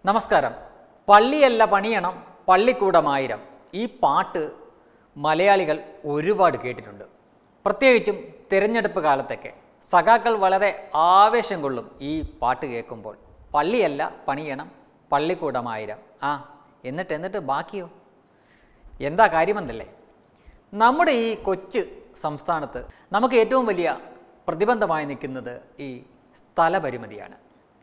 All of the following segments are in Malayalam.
നമസ്കാരം പള്ളിയല്ല പണിയണം പള്ളിക്കൂടമായിരം ഈ പാട്ട് മലയാളികൾ ഒരുപാട് കേട്ടിട്ടുണ്ട് പ്രത്യേകിച്ചും തിരഞ്ഞെടുപ്പ് കാലത്തൊക്കെ സഖാക്കൾ വളരെ ആവേശം കൊള്ളും ഈ പാട്ട് കേൾക്കുമ്പോൾ പള്ളിയല്ല പണിയണം പള്ളിക്കൂടമായിരം ആ എന്നിട്ട് എന്നിട്ട് ബാക്കിയോ എന്താ കാര്യമെന്നല്ലേ നമ്മുടെ ഈ കൊച്ചു സംസ്ഥാനത്ത് നമുക്ക് ഏറ്റവും വലിയ പ്രതിബന്ധമായി നിൽക്കുന്നത് ഈ സ്ഥലപരിമിതിയാണ്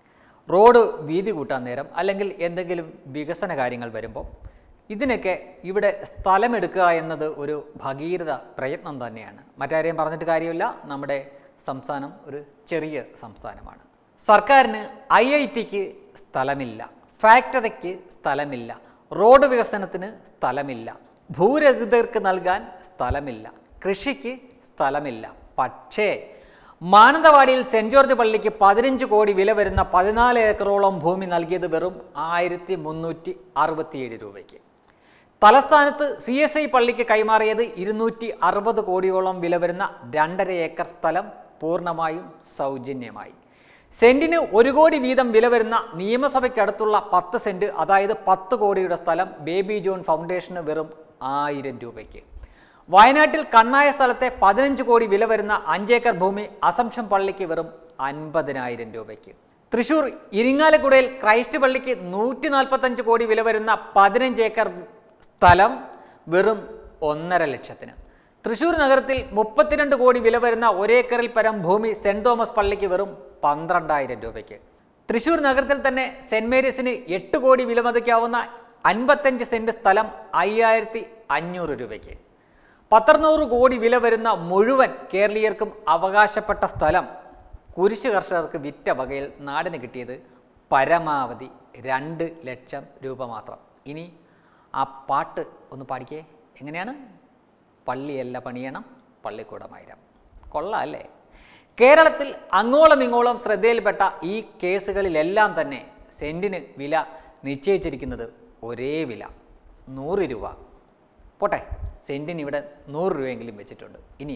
റോഡ് വീതി കൂട്ടാൻ നേരം അല്ലെങ്കിൽ എന്തെങ്കിലും വികസന കാര്യങ്ങൾ വരുമ്പോൾ ഇതിനൊക്കെ ഇവിടെ സ്ഥലമെടുക്കുക എന്നത് ഒരു ഭഗീരഥ പ്രയത്നം തന്നെയാണ് മറ്റാരെയും പറഞ്ഞിട്ട് കാര്യമില്ല നമ്മുടെ സംസ്ഥാനം ഒരു ചെറിയ സംസ്ഥാനമാണ് സർക്കാരിന് ഐ ഐ ടിക്ക് സ്ഥലമില്ല ഫാക്ടറിക്ക് സ്ഥലമില്ല റോഡ് വികസനത്തിന് സ്ഥലമില്ല ഭൂരഹിതർക്ക് നൽകാൻ സ്ഥലമില്ല കൃഷിക്ക് സ്ഥലമില്ല പക്ഷേ മാനന്തവാടിയിൽ സെൻറ് ജോർജ് പള്ളിക്ക് പതിനഞ്ച് കോടി വില വരുന്ന പതിനാല് ഏക്കറോളം ഭൂമി നൽകിയത് വെറും ആയിരത്തി മുന്നൂറ്റി അറുപത്തിയേഴ് രൂപയ്ക്ക് തലസ്ഥാനത്ത് സി എസ് ഐ പള്ളിക്ക് കൈമാറിയത് ഇരുന്നൂറ്റി അറുപത് കോടിയോളം വില വരുന്ന രണ്ടര ഏക്കർ സ്ഥലം പൂർണ്ണമായും സൗജന്യമായി സെന്റിന് ഒരു കോടി വീതം വില വരുന്ന നിയമസഭയ്ക്കടുത്തുള്ള പത്ത് സെന്റ് അതായത് പത്ത് കോടിയുടെ സ്ഥലം ബേബി ജോൺ ഫൗണ്ടേഷന് വെറും ആയിരം രൂപയ്ക്ക് വയനാട്ടിൽ കണ്ണായ സ്ഥലത്തെ പതിനഞ്ച് കോടി വില വരുന്ന അഞ്ചേക്കർ ഭൂമി അസംഷം പള്ളിക്ക് വെറും അൻപതിനായിരം രൂപയ്ക്ക് തൃശൂർ ഇരിങ്ങാലക്കുടയിൽ ക്രൈസ്റ്റ് പള്ളിക്ക് നൂറ്റി നാൽപ്പത്തഞ്ച് കോടി വില വരുന്ന പതിനഞ്ച് ഏക്കർ സ്ഥലം വെറും ഒന്നര ലക്ഷത്തിന് തൃശൂർ നഗരത്തിൽ മുപ്പത്തിരണ്ട് കോടി വില വരുന്ന ഒരേക്കറിൽ പരം ഭൂമി സെൻറ് തോമസ് പള്ളിക്ക് വെറും പന്ത്രണ്ടായിരം രൂപയ്ക്ക് തൃശൂർ നഗരത്തിൽ തന്നെ സെൻറ് മേരീസിന് എട്ട് കോടി വിലമതിക്കാവുന്ന അൻപത്തഞ്ച് സെൻറ് സ്ഥലം അയ്യായിരത്തി അഞ്ഞൂറ് രൂപയ്ക്ക് പത്തറുന്നൂറ് കോടി വില വരുന്ന മുഴുവൻ കേരളീയർക്കും അവകാശപ്പെട്ട സ്ഥലം കുരിശ് കർഷകർക്ക് വിറ്റ വകയിൽ നാടിന് കിട്ടിയത് പരമാവധി രണ്ട് ലക്ഷം രൂപ മാത്രം ഇനി ആ പാട്ട് ഒന്ന് പാടിക്കേ എങ്ങനെയാണ് പള്ളിയല്ല പണിയണം പള്ളിക്കൂടമായിരം കൊള്ളാം അല്ലേ കേരളത്തിൽ അങ്ങോളം ഇങ്ങോളം ശ്രദ്ധയിൽപ്പെട്ട ഈ കേസുകളിലെല്ലാം തന്നെ സെൻറ്റിന് വില നിശ്ചയിച്ചിരിക്കുന്നത് ഒരേ വില നൂറ് രൂപ പോട്ടെ സെൻറ്റിന് ഇവിടെ നൂറ് രൂപയെങ്കിലും വെച്ചിട്ടുണ്ട് ഇനി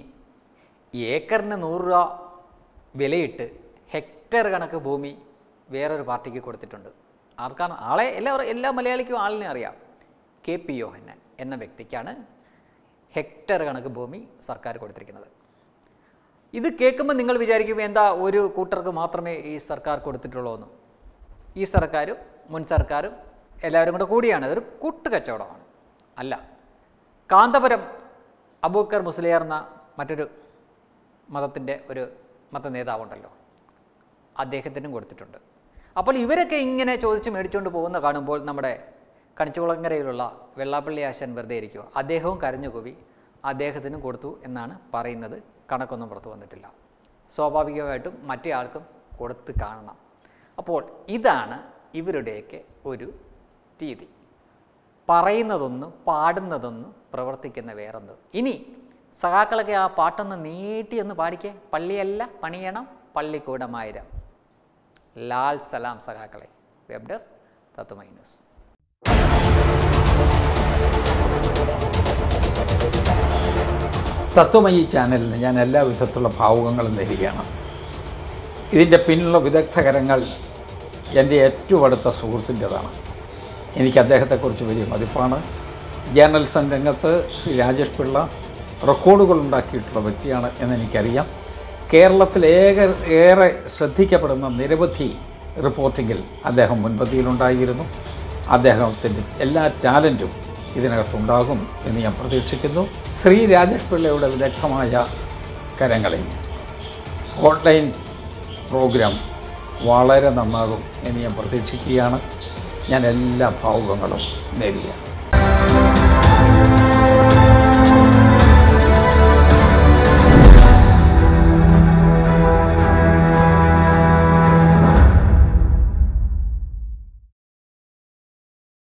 ഏക്കറിന് നൂറ് രൂപ വിലയിട്ട് ഹെക്ടർ കണക്ക് ഭൂമി വേറൊരു പാർട്ടിക്ക് കൊടുത്തിട്ടുണ്ട് ആർക്കാണ് ആളെ എല്ലാവരും എല്ലാ മലയാളിക്കും ആളിനെ അറിയാം കെ പി യോഹന്നാൻ എന്ന വ്യക്തിക്കാണ് ഹെക്ടർ കണക്ക് ഭൂമി സർക്കാർ കൊടുത്തിരിക്കുന്നത് ഇത് കേൾക്കുമ്പോൾ നിങ്ങൾ വിചാരിക്കും എന്താ ഒരു കൂട്ടർക്ക് മാത്രമേ ഈ സർക്കാർ കൊടുത്തിട്ടുള്ളൂ എന്ന് ഈ സർക്കാരും മുൻ സർക്കാരും എല്ലാവരും കൂടെ കൂടിയാണ് ഇതൊരു കൂട്ടുകച്ചവടമാണ് അല്ല കാന്തപുരം അബൂക്കർ മുസ്ലിയാർ എന്ന മറ്റൊരു മതത്തിൻ്റെ ഒരു മത നേതാവുണ്ടല്ലോ അദ്ദേഹത്തിനും കൊടുത്തിട്ടുണ്ട് അപ്പോൾ ഇവരൊക്കെ ഇങ്ങനെ ചോദിച്ച് മേടിച്ചുകൊണ്ട് പോകുന്ന കാണുമ്പോൾ നമ്മുടെ കണിച്ചുകുളങ്ങരയിലുള്ള വെള്ളാപ്പള്ളി ആശാൻ വെറുതെ ഇരിക്കുക അദ്ദേഹവും കരഞ്ഞു കൂവി അദ്ദേഹത്തിനും കൊടുത്തു എന്നാണ് പറയുന്നത് കണക്കൊന്നും പുറത്തു വന്നിട്ടില്ല സ്വാഭാവികമായിട്ടും മറ്റേ ആൾക്കും കൊടുത്ത് കാണണം അപ്പോൾ ഇതാണ് ഇവരുടെയൊക്കെ ഒരു രീതി പറയുന്നതൊന്ന് പാടുന്നതൊന്ന് പ്രവർത്തിക്കുന്ന വേറൊന്ന് ഇനി സഖാക്കളൊക്കെ ആ പാട്ടൊന്ന് നീട്ടി ഒന്ന് പാടിക്കേ പള്ളിയല്ല പണിയണം പള്ളിക്കൂടമായിരം ലാൽ സലാം സഖാക്കളെ വെബ് ഡെസ്ക് തത്തുമൈ ന്യൂസ് തത്വമയി ചാനലിന് ഞാൻ എല്ലാ വിധത്തിലുള്ള ഭാവുകങ്ങളും നേരുകയാണ് ഇതിൻ്റെ പിന്നിലുള്ള വിദഗ്ധകരങ്ങൾ എൻ്റെ ഏറ്റവും അടുത്ത സുഹൃത്തിൻ്റെതാണ് എനിക്ക് അദ്ദേഹത്തെക്കുറിച്ച് വലിയ മതിപ്പാണ് ജേർണലിസം രംഗത്ത് ശ്രീ രാജേഷ് പിള്ള റെക്കോർഡുകൾ ഉണ്ടാക്കിയിട്ടുള്ള വ്യക്തിയാണ് എന്നെനിക്കറിയാം കേരളത്തിൽ ഏക ഏറെ ശ്രദ്ധിക്കപ്പെടുന്ന നിരവധി റിപ്പോർട്ടിങ്ങിൽ അദ്ദേഹം മുൻപന്തിയിലുണ്ടായിരുന്നു അദ്ദേഹത്തിൻ്റെ എല്ലാ ടാലൻറ്റും ഇതിനകത്തുണ്ടാകും എന്ന് ഞാൻ പ്രതീക്ഷിക്കുന്നു ശ്രീ രാജേഷ് പിള്ളയുടെ വിദഗ്ധമായ കരങ്ങളിൽ ഓൺലൈൻ പ്രോഗ്രാം വളരെ നന്നാകും എന്ന് ഞാൻ പ്രതീക്ഷിക്കുകയാണ് ഞാൻ എല്ലാ ഭാവുകങ്ങളും നേരുകയാണ്